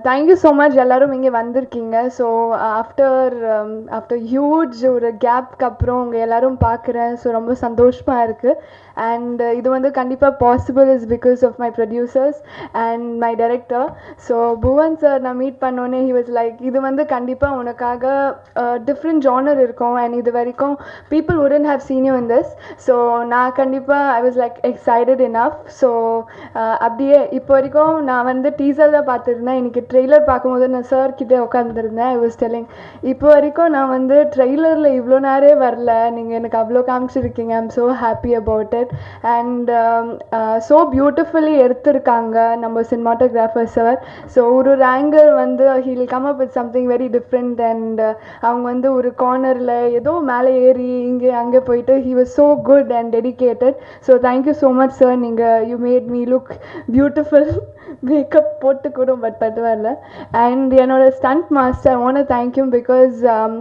thank you so much எல்லாரும் இங்கே வந்திருக்கீங்க ஸோ ஆஃப்டர் ஆஃப்டர் ஹியூஜ் ஒரு கேப்க்கு அப்புறம் உங்கள் எல்லாரும் பார்க்குறேன் ஸோ ரொம்ப சந்தோஷமாக இருக்குது அண்ட் இது வந்து கண்டிப்பாக possible is because of my producers and my director so Bhuvan sir நான் மீட் பண்ணோன்னே ஹி வாஸ் லைக் இது வந்து கண்டிப்பாக உனக்காக டிஃப்ரெண்ட் ஜானர் இருக்கும் அண்ட் இது வரைக்கும் பீப்புள் உடன் how seen you in this so நான் கண்டிப்பாக I was like excited enough so அப்படியே இப்போ வரைக்கும் நான் வந்து டீசர் தான் பார்த்துருந்தேன் இன்னைக்கு ட்ரெய்லர் பார்க்கும்போது நான் சார் கிட்டே உட்காந்துருந்தேன் ஐ வாஸ் டெல்லிங் இப்போ வரைக்கும் நான் வந்து ட்ரெய்லரில் இவ்வளோ நேரம் வரல நீங்கள் எனக்கு அவ்வளோ காமிச்சிருக்கீங்க I'm so happy about it and so beautifully எடுத்திருக்காங்க நம்ம சினிமாட்டோகிராஃபர் சார் ஸோ ஒரு ஒரு ஆங்கிள் வந்து he'll come up with something very different and அவங்க வந்து ஒரு கார்னரில் ஏதோ மேலே ஏறி இங்கே அங்கே போயிட்டு he was so good and dedicated so thank you so much sir நீங்கள் you made me look beautiful makeup போட்டு கூட பட் பரவாயில்ல அண்ட் என்னோட ஸ்டண்ட் மாஸ்டர் ஓன தேங்க்யூ பிகாஸ்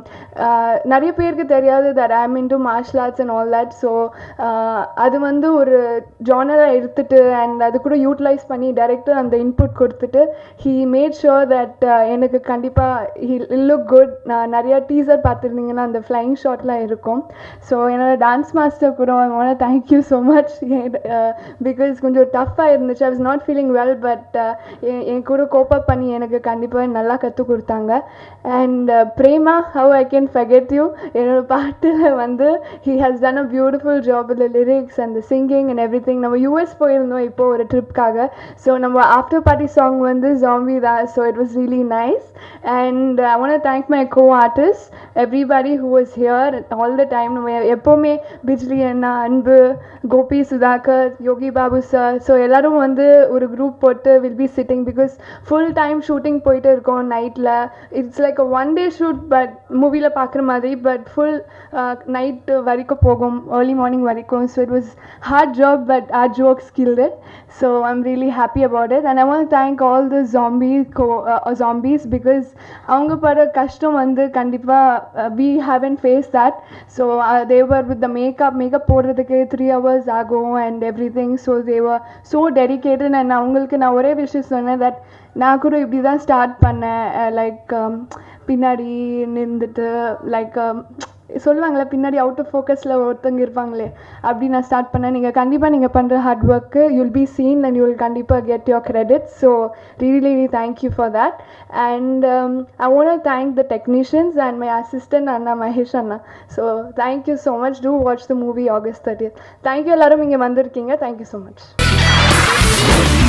நிறைய பேருக்கு தெரியாது that I'm into martial arts and all that so அது வந்து ஒரு ஜானராக எடுத்துட்டு அண்ட் அது கூட யூட்டிலைஸ் பண்ணி டைரக்டர் அந்த இன்புட் கொடுத்துட்டு ஹீ மேட் ஷுர் தட் எனக்கு கண்டிப்பாக ஹி லுக் குட் நான் நிறையா டீசர் பார்த்துருந்தீங்கன்னா அந்த ஃப்ளைங் ஷாட்லாம் இருக்கும் ஸோ என்னோட டான்ஸ் மாஸ்டர் கூட ஓன தேங்க்யூ ஸோ மச் பிகாஸ் கொஞ்சம் டஃப்பாக இருந்துச்சு I was not feeling well but என் கூட கோப்பப் பண்ணி எனக்கு கண்டிப்பாக நல்லா கற்றுக் கொடுத்தாங்க and Prema how I can forget you என்னோட பாட்டில் வந்து he has done a beautiful job இந்த lyrics and singing and everything நம்ம யூஎஸ் போயிருந்தோம் இப்போ ஒரு ட்ரிப்காக ஸோ நம்ம ஆஃப்டர் பார்ட்டி சாங் வந்து ஜாம்பி தான் so it was really nice and I want thank my co artist everybody who was here all the time நம்ம எப்போவுமே பிஜ்லி அண்ணா அன்பு கோபி சுதாகர் யோகி பாபு சார் ஸோ எல்லோரும் வந்து ஒரு குரூப் போட்டு will be sitting because full time shooting போயிட்டு இருக்கோம் நைட்டில் it's like a one day shoot but மூவியில் பார்க்குற மாதிரி பட் ஃபுல் நைட்டு வரைக்கும் போகும் ஏர்லி மார்னிங் வரைக்கும் so it was hard job but are joke skilled so I'm really happy about it and I want thank all the zombie co zombies because அவங்க படுற கஷ்டம் வந்து கண்டிப்பாக we haven face that so they're with the makeup makeup போடுறதுக்கு three hours ஆகும் and everything so they're so dedicated and அவங்களுக்கு நான் ஒரே விஷயம் சொன்னேன் தட் நான் கூட இப்படி தான் ஸ்டார்ட் பண்ணேன் லைக் பின்னாடி நின்றுட்டு லைக் சொல்லுவாங்களே பின்னாடி அவுட் ஆஃப் ஃபோக்கஸில் ஒருத்தவங்க இருப்பாங்களே அப்படி நான் ஸ்டார்ட் பண்ணேன் நீங்கள் கண்டிப்பாக நீங்கள் பண்ணுற hard work you'll be seen and you'll கண்டிப்பாக get your credit so really really thank you for that and I want thank the technicians and my assistant anna Mahesh anna so thank you so much to watch the movie August thirtieth thank you எல்லோரும் இங்கே வந்திருக்கீங்க thank you so much